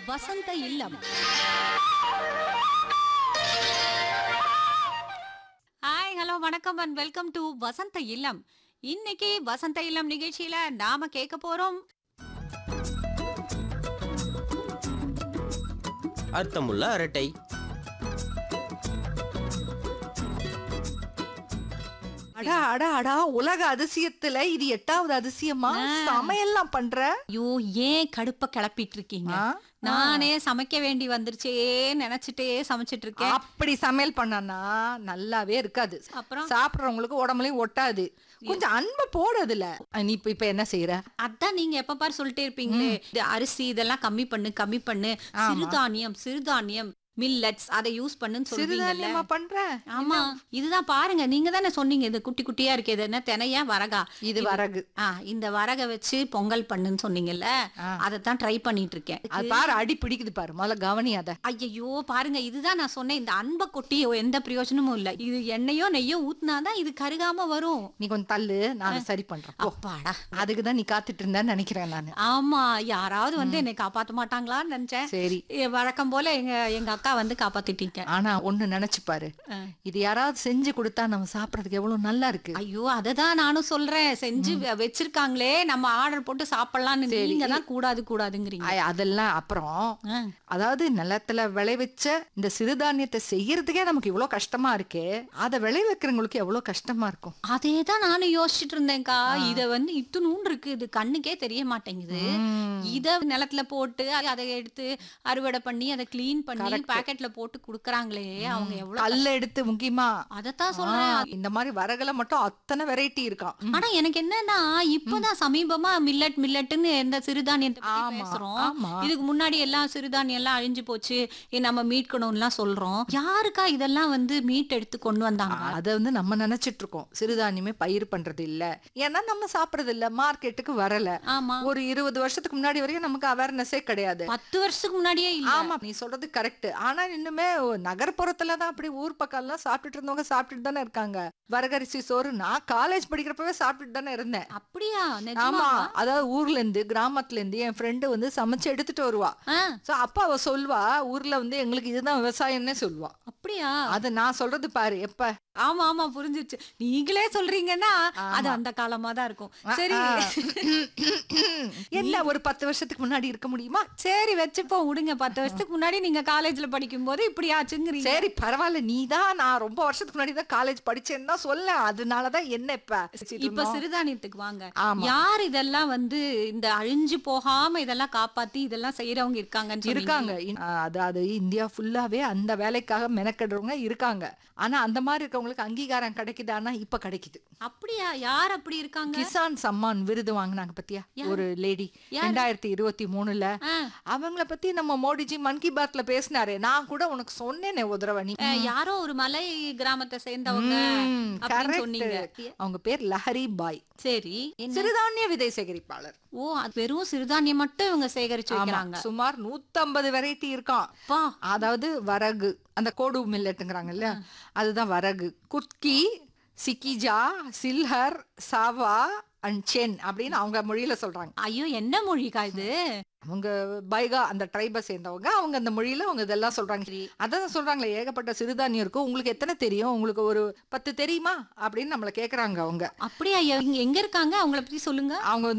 வசந்த Illam hi hello வணக்கம் and welcome to Vasantha Illam இன்னைக்கு வசந்த இல்லம் நிகழ்ச்சியில நாம கேட்க போறோம் அர்த்தமுள்ள அரட்டை அடா அடா அடா உலக அதிசயத்துல இது எட்டாவது அதிசயமா ஆ. சமையல்லாம் பண்ற ஐயோ ஏன் கடுப்ப கிளப்பிட்டு இருக்கீங்க ஆ? நானே சமைக்க வேண்டி வந்துருச்சே நினைச்சிட்டே சமைச்சிட்டு இருக்கேன் அப்படி சமையல் பண்ணனா நல்லாவே இருக்காது அப்புறம் சாப்பிடுறவங்களுக்கு உடம்புலயும் ஒட்டாது கொஞ்சம் அன்பை போடுதுல நீ இப்ப இப்ப என்ன செய்யற அதான் நீங்க எப்ப பாரு சொல்லிட்டே இருப்பீங்களே இது அரிசி இதெல்லாம் கம்மி பண்ணு கம்மி பண்ணு ஆமா. சிறுதானியம் சிறுதானியம் மில்லட்ஸ் அதை யூஸ் பண்ணுன்னு சொல்றீங்கல்ல சிறுதானியமா பண்ற ஆமா இதுதான் பாருங்க நீங்க தானே சொன்னீங்க இது குட்டி குட்டியா இருக்கு இது என்ன தினையா வரகா இது வரகு ஆ இந்த வரக வச்சு பொங்கல் பண்ணுன்னு சொன்னீங்கல்ல ஆ. அதைத்தான் ட்ரை பண்ணிட்டு இருக்கேன் அது பாரு அடி பிடிக்குது பாரு முதல்ல கவனி அத ஐயோ பாருங்க இதுதான் நான் சொன்னேன் இந்த அன்பை கொட்டி எந்த பிரயோஜனமும் இல்ல இது எண்ணெயோ நெய்யோ ஊத்துனாதான் இது கருகாம வரும் நீ கொஞ்சம் தள்ளு நான் அதை சரி பண்றேன் போ. அப்பாடா அதுக்குதான் நீ காத்துட்டு இருந்தேன்னு நினைக்கிறேன் நானு ஆமா யாராவது வந்து என்னை காப்பாத்த மாட்டாங்களான்னு நினைச்சேன் சரி எ, வழக்கம் போல எங்க எங்க அக்கா வந்து காப்பாத்திட்டீங்க ஆனா ஒண்ணு நினைச்சு பாரு ஆ. இது யாராவது செஞ்சு கொடுத்தா நம்ம சாப்பிடறதுக்கு எவ்வளவு நல்லா இருக்கு ஐயோ அததான் நானும் சொல்றேன் செஞ்சு வ- வச்சிருக்காங்களே நம்ம ஆர்டர் போட்டு சாப்பிடலாம்னு நீங்க தான் கூடாது கூடாதுங்கிறீங்க ஐ, அதெல்லாம் அப்புறம் ஆ. அதாவது நிலத்துல விளைவிச்ச இந்த சிறுதானியத்தை செய்யறதுக்கே நமக்கு இவ்வளவு கஷ்டமா இருக்கே அதை விளைவிக்கிறவங்களுக்கு எவ்வளவு கஷ்டமா இருக்கும் அதே தான் நானும் யோசிச்சுட்டு இருந்தேன்க்கா இத வந்து இத்துணூன் இருக்கு இது கண்ணுக்கே தெரிய மாட்டேங்குது இத நிலத்துல போட்டு அ- அதை எடுத்து அறுவடை பண்ணி அதை க்ளீன் பண்ணி பாக்கெட்ல போட்டு குடுக்கறாங்களே அவங்க எவ்வளவு கல்ல எடுத்து முக்கியமா அதத்தான் சொல்றேன் ஆ, இந்த மாதிரி வரகுல மட்டும் அத்தனை வெரைட்டி இருக்கான் ஆனா எனக்கு என்னன்னா இப்பதான் சமீபமா மில்லட் மில்லட்னு இந்த சிறுதானியத்தை பத்தி ஆமா, பேசுறோம் ஆமா. இதுக்கு முன்னாடி எல்லாம் சிறுதானியம் எல்லாம் அழிஞ்சு போச்சு இ- நம்ம மீட்கணும்லாம் சொல்றோம் யாருக்கா இதெல்லாம் வந்து மீட் எடுத்து கொண்டு வந்தாங்க அதை வந்து நம்ம நினைச்சிட்டு இருக்கோம் சிறுதானியமே பயிர் பண்றது இல்ல ஏன்னா நம்ம சாப்பிடுறது இல்ல மார்க்கெட்டுக்கு வரல ஆமா ஒரு இருபது வருஷத்துக்கு முன்னாடி வரைக்கும் நமக்கு அவேர்னஸே கிடையாது பத்து வருஷத்துக்கு முன்னாடியே இல்ல ஆமா நீ சொல்றது கரெக்ட் ஆனா இன்னுமே நகர்ப்புறத்துல தான் அப்படி ஊர் பக்கம் எல்லாம் சாப்பிட்டுட்டு இருந்தவங்க சாப்பிட்டுட்டு தானே இருக்காங்க வரகரிசி சோறு நான் காலேஜ் படிக்கிறப்பவே சாப்பிட்டுட்டு தானே இருந்தேன் அப்படியா ஆமா நிஜமாவா? அதாவது ஊர்ல இருந்து கிராமத்துல இருந்து என் ஃப்ரெண்டு வந்து சமைச்சு எடுத்துட்டு வருவா ஆ, சோ அப்ப அவ சொல்வா ஊர்ல வந்து எங்களுக்கு இதுதான் விவசாயம்னே சொல்வா அப்படியா அத நான் சொல்றது பாரு எப்ப ஆமா ஆமா புரிஞ்சிருச்சு நீங்களே சொல்றீங்கன்னா அது ஆமா. அந்த காலமா தான் இருக்கும் சரி ஆ. என்ன ஒரு பத்து வருஷத்துக்கு முன்னாடி இருக்க முடியுமா சரி வச்சுப்போம் விடுங்க பத்து வருஷத்துக்கு முன்னாடி நீங்க காலேஜ்ல படிக்கும் போது இப்படி ஆச்சுங்கிறீங்க சரி பரவாயில்ல நீ தான் நான் ரொம்ப வருஷத்துக்கு முன்னாடி தான் காலேஜ் படிச்சேன்னு தான் சொல்ல அதனாலதான் என்ன இப்ப இப்ப சிறுதானியத்துக்கு வாங்க ஆமா. யார் இதெல்லாம் வந்து இந்த அழிஞ்சு போகாம இதெல்லாம் காப்பாத்தி இதெல்லாம் செய்யறவங்க இருக்காங்கன்னு சொன்னீங்க. இருக்காங்க இன்- ஆ, அதாவது இந்தியா ஃபுல்லாவே அந்த வேலைக்காக மெனக்கெடுறவங்க இருக்காங்க ஆனா அந்த மாதிரி இருக்கவங்களுக்கு அங்கீகாரம் கிடைக்குதானா இப்ப கிடைக்குது அப்படியா யார் அப்படி இருக்காங்க கிசான் சம்மான் விருது வாங்குனாங்க பத்தியா ஒரு லேடி ரெண்டாயிரத்தி இருபத்தி மூணுல ஆ, அவங்கள பத்தி நம்ம மோடிஜி மன் கி பாத்ல பேசினாரே நான் கூட உனக்கு சொன்னேனே உதரவணி அஹ், யாரோ ஒரு மலை கிராமத்தை சேர்ந்தவங்க ம், அப்படின்னு correct. சொன்னீங்க அவங்க பேர் லஹரி பாய் சரி என்ன சிறுதானிய விதை சேகரிப்பாளர் ஓ அது வெறும் சிறுதானியம் மட்டும் இவங்க சேகரிச்சு ஆமா, வைக்கிறாங்க சுமார் 150 வெரைட்டி இருக்கான் பா அதாவது வரகு அந்த கோடு மில்லட்டுங்கிறாங்கல்ல அதுதான் வரகு குட்கி சிக்கிஜா சில்ஹர் சாவா அண்ட் சென் அப்படின்னு அவங்க மொழியில சொல்றாங்க ஐயோ என்ன மொழிக்கா இது அவங்க பைகா அந்த ட்ரைபை சேர்ந்தவங்க அவங்க அந்த மொழியில அவங்க இதெல்லாம் சொல்றாங்க அதான் சொல்றாங்களே ஏகப்பட்ட சிறுதானியம் இருக்கும் உங்களுக்கு எத்தனை தெரியும் உங்களுக்கு ஒரு பத்து தெரியுமா அப்படின்னு நம்மள கேக்குறாங்க அவங்க அப்படியா எங்க- எங்க இருக்காங்க அவங்கள பத்தி சொல்லுங்க அவங்க வந்து